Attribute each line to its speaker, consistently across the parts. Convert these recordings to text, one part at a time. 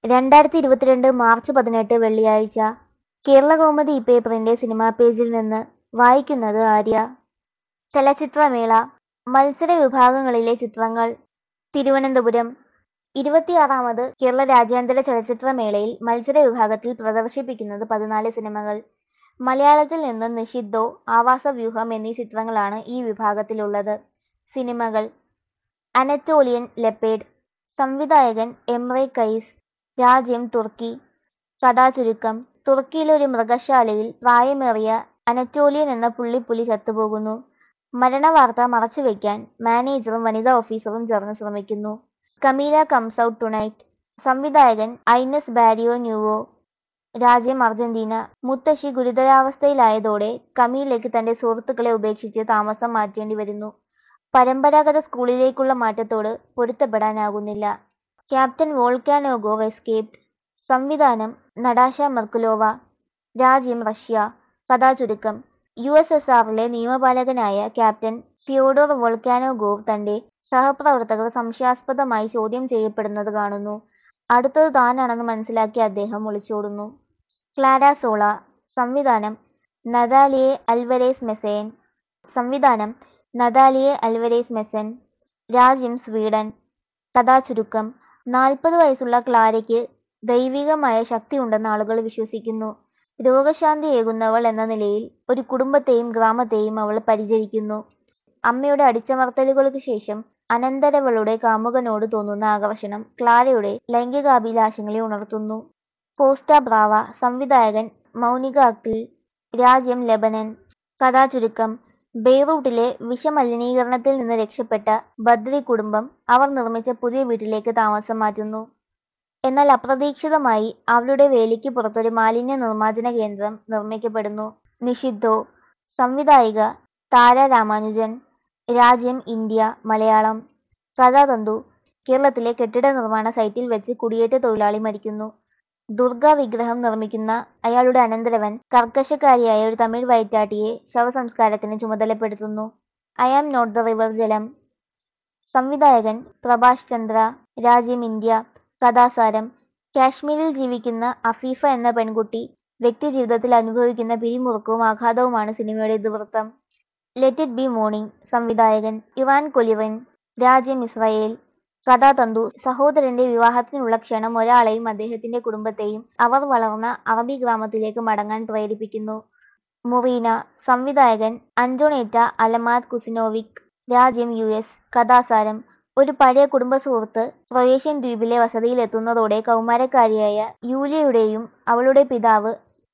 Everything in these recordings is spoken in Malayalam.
Speaker 1: രണ്ടായിരത്തി ഇരുപത്തിരണ്ട് മാർച്ച് പതിനെട്ട് വെള്ളിയാഴ്ച കേരളകൗമുദി ഈ പേപ്പറിന്റെ സിനിമാ പേജിൽ നിന്ന് വായിക്കുന്നത് ആര്യ ചലച്ചിത്രമേള മത്സര വിഭാഗങ്ങളിലെ ചിത്രങ്ങൾ തിരുവനന്തപുരം ഇരുപത്തിയാറാമത് കേരള രാജ്യാന്തര ചലച്ചിത്രമേളയിൽ മത്സര വിഭാഗത്തിൽ പ്രദർശിപ്പിക്കുന്നത് പതിനാല് സിനിമകൾ മലയാളത്തിൽ നിന്ന് നിഷിദ്ധോ ആവാസവ്യൂഹം എന്നീ ചിത്രങ്ങളാണ് ഈ വിഭാഗത്തിലുള്ളത് സിനിമകൾ അനറ്റോളിയൻ ലെപ്പേഡ് സംവിധായകൻ എംറെ കൈസ് രാജ്യം തുർക്കി കഥാചുരുക്കം തുർക്കിയിലെ ഒരു മൃഗശാലയിൽ പ്രായമേറിയ അനറ്റോലിയൻ എന്ന പുള്ളിപ്പുലി ചത്തുപോകുന്നു മരണവാർത്ത മറച്ചുവെക്കാൻ മാനേജറും വനിതാ ഓഫീസറും ചേർന്ന് ശ്രമിക്കുന്നു കമീല കംസ് ഔട്ട് ടുനൈറ്റ് സംവിധായകൻ ഐനസ് ബാരിയോ ന്യൂവോ രാജ്യം അർജന്റീന മുത്തശ്ശി ഗുരുതരാവസ്ഥയിലായതോടെ കമീലയ്ക്ക് തന്റെ സുഹൃത്തുക്കളെ ഉപേക്ഷിച്ച് താമസം മാറ്റേണ്ടി വരുന്നു പരമ്പരാഗത സ്കൂളിലേക്കുള്ള മാറ്റത്തോട് പൊരുത്തപ്പെടാനാകുന്നില്ല ക്യാപ്റ്റൻ വോൾക്കാനോഗോവ് എസ്കേപ്ഡ് സംവിധാനം നടാഷ മെർക്കുലോവ രാജ്യം റഷ്യ കഥാചുരുക്കം യു എസ് എസ് ആറിലെ നിയമപാലകനായ ക്യാപ്റ്റൻ ഫിയോഡോർ വോൾക്കാനോഗോവ് തന്റെ സഹപ്രവർത്തകർ സംശയാസ്പദമായി ചോദ്യം ചെയ്യപ്പെടുന്നത് കാണുന്നു അടുത്തത് താനാണെന്ന് മനസ്സിലാക്കിയ അദ്ദേഹം ഒളിച്ചോടുന്നു ക്ലാര സോള സംവിധാനം നദാലിയെ അൽവരേസ് മെസേൻ സംവിധാനം നദാലിയെ അൽവരേസ് മെസൻ രാജ്യം സ്വീഡൻ കഥാചുരുക്കം നാൽപ്പത് വയസ്സുള്ള ക്ലാരയ്ക്ക് ദൈവികമായ ശക്തിയുണ്ടെന്ന് ആളുകൾ വിശ്വസിക്കുന്നു രോഗശാന്തിയേകുന്നവൾ എന്ന നിലയിൽ ഒരു കുടുംബത്തെയും ഗ്രാമത്തെയും അവൾ പരിചരിക്കുന്നു അമ്മയുടെ അടിച്ചമർത്തലുകൾക്ക് ശേഷം അനന്തരവളുടെ കാമുകനോട് തോന്നുന്ന ആകർഷണം ക്ലാരയുടെ ലൈംഗികാഭിലാഷങ്ങളെ ഉണർത്തുന്നു കോസ്റ്റ ബ്രാവ സംവിധായകൻ മൗനിക അക്കിൽ രാജ്യം ലെബനൻ കഥാചുരുക്കം ബെയ്റൂട്ടിലെ വിഷമലിനീകരണത്തിൽ നിന്ന് രക്ഷപ്പെട്ട ബദ്രി കുടുംബം അവർ നിർമ്മിച്ച പുതിയ വീട്ടിലേക്ക് താമസം മാറ്റുന്നു എന്നാൽ അപ്രതീക്ഷിതമായി അവരുടെ വേലിക്ക് പുറത്തൊരു മാലിന്യ നിർമ്മാർജ്ജന കേന്ദ്രം നിർമ്മിക്കപ്പെടുന്നു നിഷിദ്ധോ സംവിധായിക താര രാമാനുജൻ രാജ്യം ഇന്ത്യ മലയാളം കഥാതന്തു കേരളത്തിലെ കെട്ടിട നിർമ്മാണ സൈറ്റിൽ വെച്ച് കുടിയേറ്റ തൊഴിലാളി മരിക്കുന്നു ദുർഗാ വിഗ്രഹം നിർമ്മിക്കുന്ന അയാളുടെ അനന്തരവൻ കർക്കശക്കാരിയായ ഒരു തമിഴ് വയറ്റാട്ടിയെ ശവസംസ്കാരത്തിന് ചുമതലപ്പെടുത്തുന്നു I am not the river Jalam സംവിധായകൻ പ്രഭാഷ് ചന്ദ്ര രാജ്യം ഇന്ത്യ കഥാസാരം കാശ്മീരിൽ ജീവിക്കുന്ന അഫീഫ എന്ന പെൺകുട്ടി വ്യക്തിജീവിതത്തിൽ അനുഭവിക്കുന്ന പിരിമുറുക്കവും ആഘാതവുമാണ് സിനിമയുടെ ഇതിവൃത്തം ലെറ്റ് ഇറ്റ് ബി മോർണിംഗ് സംവിധായകൻ ഇറാൻ കൊലിറിൻ രാജ്യം ഇസ്രായേൽ കഥാതന്തു സഹോദരന്റെ വിവാഹത്തിനുള്ള ക്ഷണം ഒരാളെയും അദ്ദേഹത്തിന്റെ കുടുംബത്തെയും അവർ വളർന്ന അറബി ഗ്രാമത്തിലേക്ക് മടങ്ങാൻ പ്രേരിപ്പിക്കുന്നു മുറീന സംവിധായകൻ അന്റോണേറ്റ അലമാത് കുസിനോവിക് രാജ്യം യു എസ് കഥാസാരം ഒരു പഴയ കുടുംബ സുഹൃത്ത് ക്രൊയേഷ്യൻ ദ്വീപിലെ വസതിയിലെത്തുന്നതോടെ കൗമാരക്കാരിയായ യൂലിയയുടെയും അവളുടെ പിതാവ്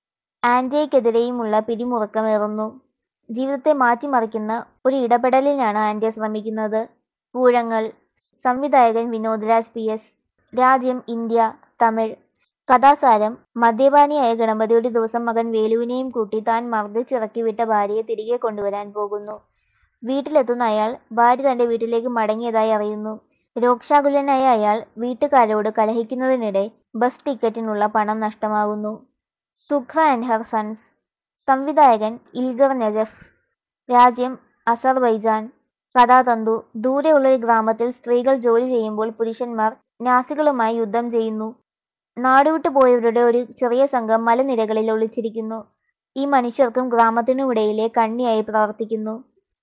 Speaker 1: ആന്റിയയ്ക്കെതിരെയുമുള്ള പിരിമുറുക്കമേറുന്നു ജീവിതത്തെ മാറ്റിമറിക്കുന്ന ഒരു ഇടപെടലിനാണ് ആന്റിയ ശ്രമിക്കുന്നത് പൂഴങ്ങൾ സംവിധായകൻ വിനോദ് രാജ് പി എസ് രാജ്യം ഇന്ത്യ തമിഴ് കഥാസാരം മദ്യപാനിയായ ഗണപതിയുടെ ദിവസം മകൻ വേലുവിനെയും കൂട്ടി താൻ മർദ്ദിച്ചിറക്കി വിട്ട ഭാര്യയെ തിരികെ കൊണ്ടുവരാൻ പോകുന്നു വീട്ടിലെത്തുന്ന അയാൾ ഭാര്യ തന്റെ വീട്ടിലേക്ക് മടങ്ങിയതായി അറിയുന്നു രോക്ഷാകുലനായ അയാൾ വീട്ടുകാരോട് കലഹിക്കുന്നതിനിടെ ബസ് ടിക്കറ്റിനുള്ള പണം നഷ്ടമാകുന്നു സുഖ്ര ആൻഡ് ഹർ സൺസ് സംവിധായകൻ ഇൽഗർ നജഫ് രാജ്യം അസർബൈജാൻ കഥാതന്തു ദൂരെയുള്ള ഒരു ഗ്രാമത്തിൽ സ്ത്രീകൾ ജോലി ചെയ്യുമ്പോൾ പുരുഷന്മാർ നാസികളുമായി യുദ്ധം ചെയ്യുന്നു നാടുവിട്ടു പോയവരുടെ ഒരു ചെറിയ സംഘം മലനിരകളിൽ ഒളിച്ചിരിക്കുന്നു ഈ മനുഷ്യർക്കും ഗ്രാമത്തിനുമിടയിലെ കണ്ണിയായി പ്രവർത്തിക്കുന്നു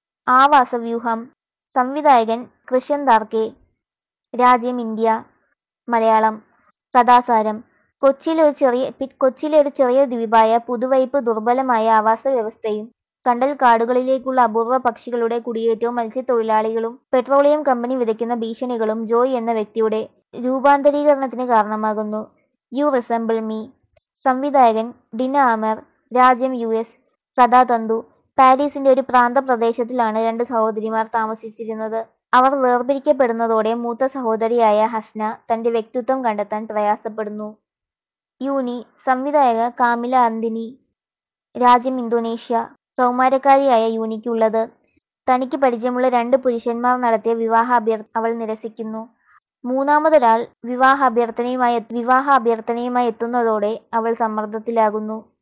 Speaker 1: ആവാസവ്യൂഹം സംവിധായകൻ കൃഷൻ ദാർക്കെ രാജ്യം ഇന്ത്യ മലയാളം കഥാസാരം കൊച്ചിയിലെ ഒരു ചെറിയ കൊച്ചിയിലെ ഒരു ചെറിയ ദ്വീപായ പുതുവൈപ്പ് ദുർബലമായ ആവാസ വ്യവസ്ഥയും കണ്ടൽ കാടുകളിലേക്കുള്ള അപൂർവ പക്ഷികളുടെ കുടിയേറ്റവും മത്സ്യത്തൊഴിലാളികളും പെട്രോളിയം കമ്പനി വിതയ്ക്കുന്ന ഭീഷണികളും ജോയ് എന്ന വ്യക്തിയുടെ രൂപാന്തരീകരണത്തിന് കാരണമാകുന്നു യു റിസംബിൾ മീ സംവിധായകൻ ഡിന അമർ രാജ്യം യു എസ് കഥാതന്തു പാരീസിന്റെ ഒരു പ്രാന്തപ്രദേശത്തിലാണ് രണ്ട് സഹോദരിമാർ താമസിച്ചിരുന്നത് അവർ വേർപിരിക്കപ്പെടുന്നതോടെ മൂത്ത സഹോദരിയായ ഹസ്ന തന്റെ വ്യക്തിത്വം കണ്ടെത്താൻ പ്രയാസപ്പെടുന്നു യൂനി സംവിധായക കാമില അന്തിനി രാജ്യം ഇന്തോനേഷ്യ കൗമാരക്കാരിയായ യൂനിക്കുള്ളത് തനിക്ക് പരിചയമുള്ള രണ്ട് പുരുഷന്മാർ നടത്തിയ വിവാഹ അഭ്യർ അവൾ നിരസിക്കുന്നു മൂന്നാമതൊരാൾ വിവാഹ അഭ്യർത്ഥനയുമായി വിവാഹ അഭ്യർത്ഥനയുമായി എത്തുന്നതോടെ അവൾ സമ്മർദ്ദത്തിലാകുന്നു